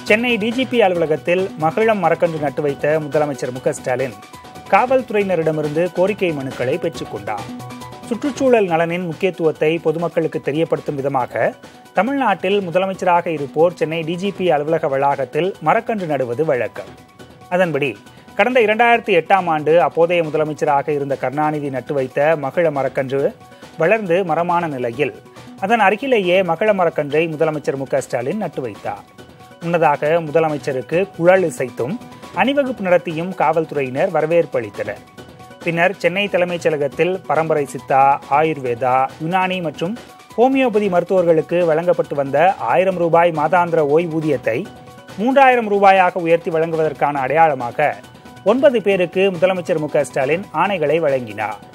Chennai DGP அலுவலகத்தில் மகிழம் மரக்கன்று நட்டு வைத்த முதலமைச்சர் மு க ஸ்டாலின் காவல்துறையினரிடமிருந்து கோரிக்கை மனுக்களை பெற்றுக்கொண்டார் சுற்றுச்சூழல் நலனின் முக்கியத்துவத்தை பொதுமக்களுக்கு தெரியப்படுத்தும் விதமாக தமிழ்நாட்டில் முதலமைச்சராக இருப்போர் சென்னை டிஜிபி அலுவலக வளாகத்தில் மரக்கன்று நடுவது வழக்கம் அதன்படி கடந்த இரண்டாயிரத்தி எட்டாம் ஆண்டு அப்போதைய முதலமைச்சராக இருந்த கருணாநிதி நட்டு வைத்த மகிழ மரக்கன்று வளர்ந்து மரமான நிலையில் அதன் அருகிலேயே மகிழ மரக்கன்றை முதலமைச்சர் மு க ஸ்டாலின் நட்டு வைத்தார் முன்னதாக முதலமைச்சருக்கு குழல் இசைத்தும் அணிவகுப்பு நடத்தியும் காவல்துறையினர் வரவேற்பு அளித்தனர் பின்னர் சென்னை தலைமைச் செயலகத்தில் பரம்பரை சித்தா ஆயுர்வேதா யுனானி மற்றும் ஹோமியோபதி மருத்துவர்களுக்கு வழங்கப்பட்டு வந்த ஆயிரம் ரூபாய் மாதாந்திர ஓய்வூதியத்தை மூன்றாயிரம் ரூபாயாக உயர்த்தி வழங்குவதற்கான அடையாளமாக ஒன்பது பேருக்கு முதலமைச்சர் மு க ஸ்டாலின் ஆணைகளை வழங்கினார்